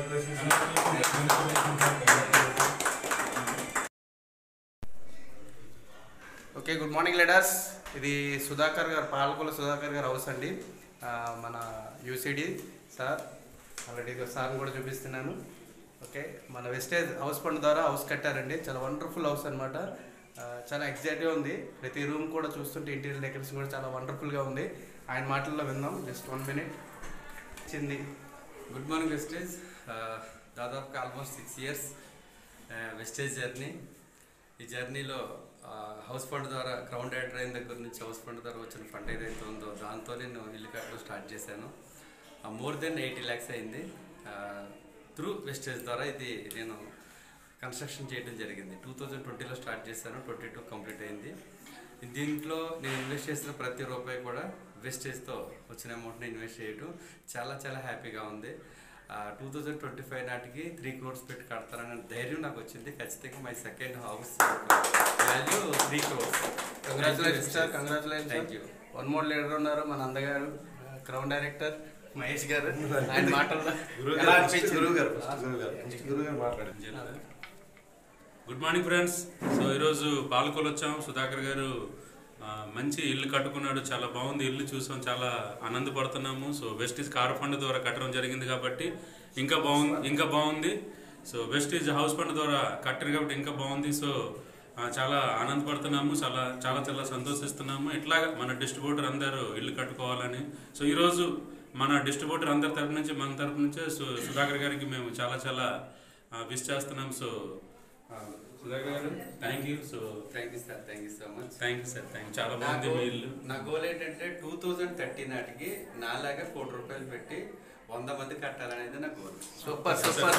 Okay good morning leaders ఇది సుధాకర్ గారు పాలకొల సుధాకర్ గారు హౌస్ అండి ఆ, మన యూసిడి సార్ ఆల్రెడీ సార్ కూడా చూపిస్తున్నాను ఓకే మన వెస్టేజ్ హౌస్ ఫండ్ ద్వారా హౌస్ కట్టారండి చాలా వండర్ఫుల్ హౌస్ అనమాట చాలా ఎగ్జైట్గా ఉంది ప్రతి రూమ్ కూడా చూస్తుంటే ఇంటీరియర్ డెకరేషన్ కూడా చాలా వండర్ఫుల్గా ఉంది ఆయన మాటల్లో విందాం జస్ట్ వన్ మినిట్ ఇచ్చింది గుడ్ మార్నింగ్ వెస్టేజ్ దాదాపుగా almost six years Vestige journey ఈ జర్నీలో హౌస్ ఫండ్ ద్వారా గ్రౌండ్ డ్రైన్ దగ్గర నుంచి హౌస్ ఫండ్ ద్వారా వచ్చిన ఫండ్ ఏదైతే ఉందో దాంతో నేను ఇల్లు కట్టడం స్టార్ట్ చేశాను మోర్ దెన్ ఎయిటీ ల్యాక్స్ అయింది త్రూ వెస్టేజ్ ద్వారా ఇది నేను కన్స్ట్రక్షన్ చేయడం జరిగింది టూ థౌజండ్ ట్వంటీలో స్టార్ట్ చేశాను ట్వంటీ టూ కంప్లీట్ అయింది దీంట్లో నేను ఇన్వెస్ట్ చేసిన ప్రతి రూపాయి కూడా వెస్టేజ్తో వచ్చిన అమౌంట్ని ఇన్వెస్ట్ చేయడం చాలా చాలా హ్యాపీగా ఉంది టూ థౌజండ్ ట్వంటీ ఫైవ్ నాటికి త్రీ క్రోర్స్ పెట్టి కడతానన్న ధైర్యం నాకు వచ్చింది ఖచ్చితంగా my second house value three crores congratulation sir congratulation thank you one more leader ఉన్నారు మన అందగారు క్రౌన్ డైరెక్టర్ మహేష్ గారు ఆయన మాటల్లో ఎలా అనిపించింది గురువు గారు ఫస్ట్ గురువు గారు నెక్స్ట్ గురువు గారు మాట్లాడండి గుడ్ మార్నింగ్ ఫ్రెండ్స్ సో ఈరోజు పాలకొలు వచ్చాం సుధాకర్ గారు ఆ, మంచి ఇల్లు కట్టుకున్నాడు చాలా బాగుంది ఇల్లు చూసాం చాలా ఆనందపడుతున్నాము సో వెస్టీజ్ కార్ ఫండ్ ద్వారా కట్టడం జరిగింది కాబట్టి ఇంకా బాగుంది ఇంకా బాగుంది సో వెస్టీజ్ హౌస్ ఫండ్ ద్వారా కట్టారు కాబట్టి ఇంకా బాగుంది సో ఆ, చాలా ఆనందపడుతున్నాము చాలా చాలా చాలా సంతోషిస్తున్నాము ఇట్లాగా మన డిస్ట్రిబ్యూటర్ అందరూ ఇల్లు కట్టుకోవాలని సో ఈరోజు మన డిస్ట్రిబ్యూటర్ అందరి తరపు నుంచి మన తరపు నుంచి సు- సుధాకర్ గారికి మేము చాలా చాలా విష్ చేస్తున్నాం సో ఆ, సుధాకర్ గారు thank you so thank you sir thank you so much thank you sir thank చాలా బాగుంది నాకు మీ ఇల్లు నా గోల్ ఏంటంటే టూ థౌజండ్ థర్టీ నాటికి నాలాగా కోటి రూపాయలు పెట్టి వంద మంది కట్టాలనేది నా goal super super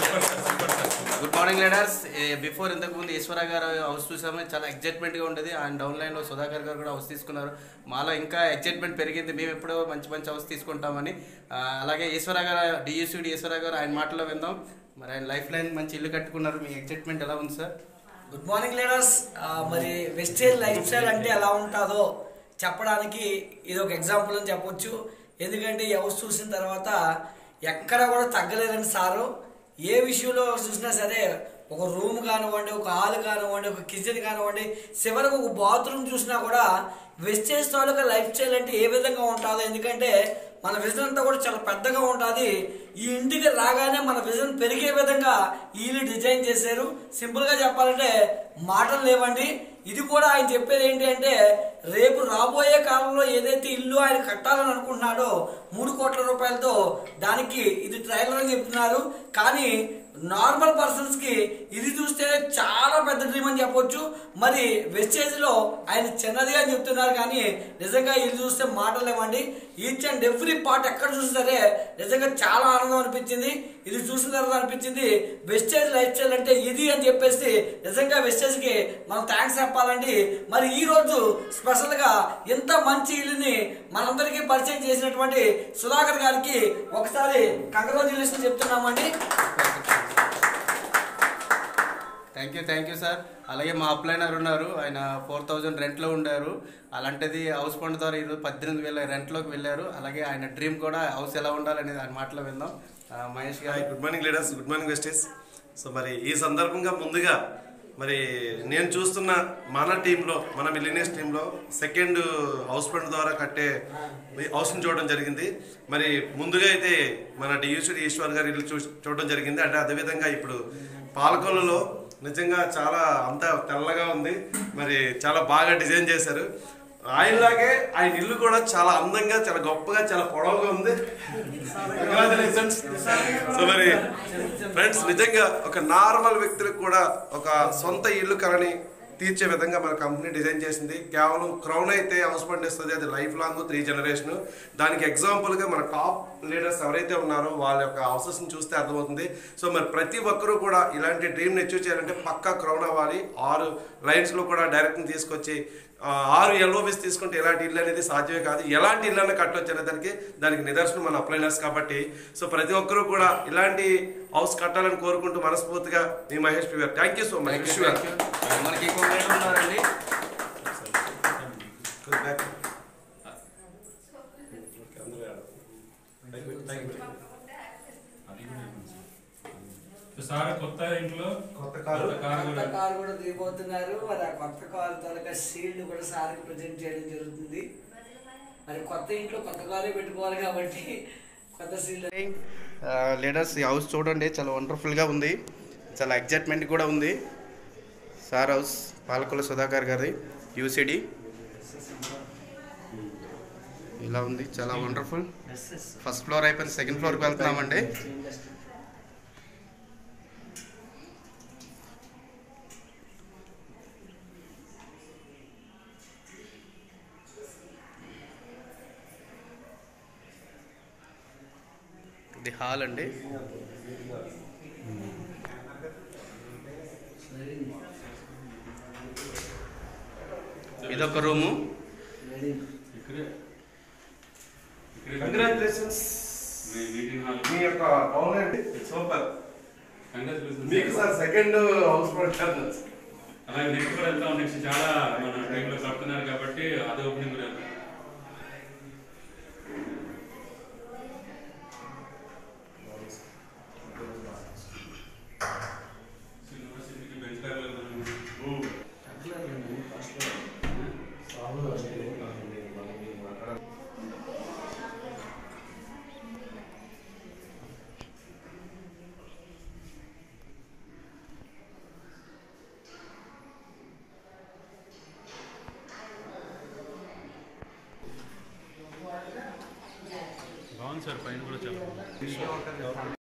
good morning leaders before ఇంతకు ముందు ఈశ్వర గారు హౌస్ చూసాము చాలా ఎగ్జైట్మెంట్ గా ఉండేది ఆయన డౌన్ లైన్ లో సుధాకర్ గారు కూడా హౌస్ తీసుకున్నారు మాలో ఇంకా ఎగ్జైట్మెంట్ పెరిగింది మేము ఎప్పుడో మంచి మంచి హౌస్ తీసుకుంటామని ఆ, అలాగే ఈశ్వర గారు డియూసీడి ఈశ్వర గారు ఆయన మాటలో విందాం మరి ఆయన లైఫ్ లైన్ మంచి ఇల్లు కట్టుకున్నారు మీ ఎగ్జైట్మెంట్ ఎలా ఉంది సార్ గుడ్ మార్నింగ్ లీడర్స్ ఆ, మరి వెస్టేజ్ లైఫ్ స్టైల్ అంటే ఎలా ఉంటుందో చెప్పడానికి ఇది ఒక ఎగ్జాంపుల్ అని చెప్పొచ్చు ఎందుకంటే ఈ హౌస్ చూసిన తర్వాత ఎక్కడ కూడా తగ్గలేదండి సారు ఏ విషయంలో చూసినా సరే ఒక రూమ్ కానివ్వండి ఒక హాల్ కానివ్వండి ఒక కిచెన్ కానివ్వండి చివరికి ఒక బాత్రూమ్ చూసినా కూడా వెస్టేజ్ తాలూకా లైఫ్ స్టైల్ అంటే ఏ విధంగా ఉంటుందో ఎందుకంటే మన విజన్ అంతా కూడా చాలా పెద్దగా ఉంటుంది ఈ ఇంటికి రాగానే మన విజన్ పెరిగే విధంగా ఈ ఇల్లు డిజైన్ చేశారు సింపుల్గా చెప్పాలంటే మాటలు లేవండి ఇది కూడా ఆయన చెప్పేది ఏంటి అంటే రేపు రాబోయే కాలంలో ఏదైతే ఇల్లు ఆయన కట్టాలని అనుకుంటున్నాడో మూడు కోట్ల రూపాయలతో దానికి ఇది ట్రైలర్ అని చెప్తున్నారు కానీ నార్మల్ పర్సన్స్ కి ఇది చూస్తే చాలా పెద్ద డ్రీమ్ అని చెప్పొచ్చు మరి వెస్టేజ్ లో ఆయన చిన్నది అని చెప్తున్నారు కానీ నిజంగా ఇది చూస్తే మాటలు లేవండి ఈచ్ అండ్ ఎవ్రీ పార్ట్ ఎక్కడ చూసినా సరే నిజంగా చాలా ఆనందం అనిపించింది ఇది చూసిన తర్వాత అనిపించింది వెస్టేజ్ లైఫ్ స్టైల్ అంటే ఇది అని చెప్పేసి నిజంగా వెస్టేజ్ కి మనం థ్యాంక్స్ చెప్పాలండి మరి ఈ రోజు స్పెషల్ గా ఇంత మంచి ఇల్లుని మనందరికీ పరిచయం చేసినటువంటి సుధాకర్ గారికి ఒకసారి కంగ్రాచులేషన్ చెప్తున్నామండి thank you thank you sir అలాగే మా అప్లైనర్ ఉన్నారు ఆయన ఫోర్ థౌజండ్ రెంట్లో ఉండారు అలాంటిది హౌస్ ఫండ్ ద్వారా ఈరోజు పద్దెనిమిది వేల రెంట్లోకి వెళ్ళారు అలాగే ఆయన డ్రీమ్ కూడా హౌస్ ఎలా ఉండాలనేది ఆయన మాటలో విందాం ఆ, మహేష్ హాయ్ గారు good morning leaders good morning Vestige so మరి ఈ సందర్భంగా ముందుగా మరి నేను చూస్తున్న మన టీంలో మన మిలినియస్ టీంలో సెకండ్ హౌస్ ఫండ్ ద్వారా కట్టే హౌస్ని చూడడం జరిగింది మరి ముందుగా అయితే మన డియూసీ ఈశ్వర్ గారి ఇల్లు చూ చూడడం జరిగింది అంటే అదేవిధంగా ఇప్పుడు పాలకొల్లులో నిజంగా చాలా అంతా తెల్లగా ఉంది మరి చాలా బాగా డిజైన్ చేశారు ఆయనలాగే ఆయన ఇల్లు కూడా చాలా అందంగా చాలా గొప్పగా చాలా పొడవుగా ఉంది కంగ్రాచులేషన్స్ సో మరి ఫ్రెండ్స్ నిజంగా ఒక నార్మల్ వ్యక్తులకు కూడా ఒక సొంత ఇల్లు కలని తీర్చే విధంగా మన కంపెనీ డిజైన్ చేసింది కేవలం క్రౌన్ అయితే హౌస్ ఫండ్ ఇస్తుంది అది లైఫ్ లాంగ్ త్రీ జనరేషన్ దానికి ఎగ్జాంపుల్గా మన టాప్ లీడర్స్ ఎవరైతే ఉన్నారో వాళ్ళ యొక్క హౌసెస్ని చూస్తే అర్థమవుతుంది సో మరి ప్రతి ఒక్కరూ కూడా ఇలాంటి డ్రీమ్ని అచీవ్ చేయాలంటే పక్కా క్రౌన్ అవ్వాలి ఆరు లైన్స్లో కూడా డైరెక్ట్ని తీసుకొచ్చి ఆ, ఆరు ఎల్ఓబిస్ తీసుకుంటే ఎలాంటి ఇల్లు అనేది సాధ్యమే కాదు ఎలాంటి ఇల్లు అన్న కట్టొచ్చు అనే దానికి దానికి నిదర్శనం మన అప్లైనర్స్ కాబట్టి సో ప్రతి ఒక్కరూ కూడా ఇలాంటి హౌస్ కట్టాలని కోరుకుంటూ మనస్ఫూర్తిగా మీ మహేష్ పి గారు thank you so much thank you thank you మనకి ఇంకో లీడర్ ఉన్నారండి కొత్త ఇంట్లో కొత్త కారు. కొత్త కారు కొత్త కూడా కారు కూడా దిగిపోతున్నారు మరి ఆ కొత్త కారు తాలూకా సీల్డ్ కూడా సార్కి ప్రజెంట్ చేయడం జరుగుతుంది మరి కొత్త ఇంట్లో కొత్త కారే పెట్టుకోవాలి కాబట్టి కొత్త సీల్డ్ లీడర్స్ ఈ హౌస్ చూడండి చాలా వండర్ఫుల్గా ఉంది చాలా ఎగ్జైట్మెంట్ కూడా ఉంది సార్ హౌస్ పాలకొల సుధాకర్ గారి యూసిడి ఇలా ఉంది చాలా వండర్ఫుల్ ఫస్ట్ ఫ్లోర్ అయిపోయింది సెకండ్ ఫ్లోర్కి వెళ్తున్నామండి ఇది హాల్ అండి ఇదొక రూము ఇక్కడే ఇక్కడే కంగ్రాచులేషన్స్ మీ మీటింగ్ హాల్ మీ యొక్క అవునండి సూపర్ కంగ్రాచులేషన్స్ మీకు సార్ సెకండ్ హౌస్ ప్రొడక్షన్ అలాగే నెక్స్ట్ కూడా వెళ్తాం నెక్స్ట్ చాలా మన టైంలో కడుతున్నారు కాబట్టి అదే ఓపెనింగ్ కూడా వెళ్తాం యూనివర్సిటీకి బెంచ్ కార్లు వెళ్తాం. బాగుంది సార్ పైన కూడా చాలా బాగుంది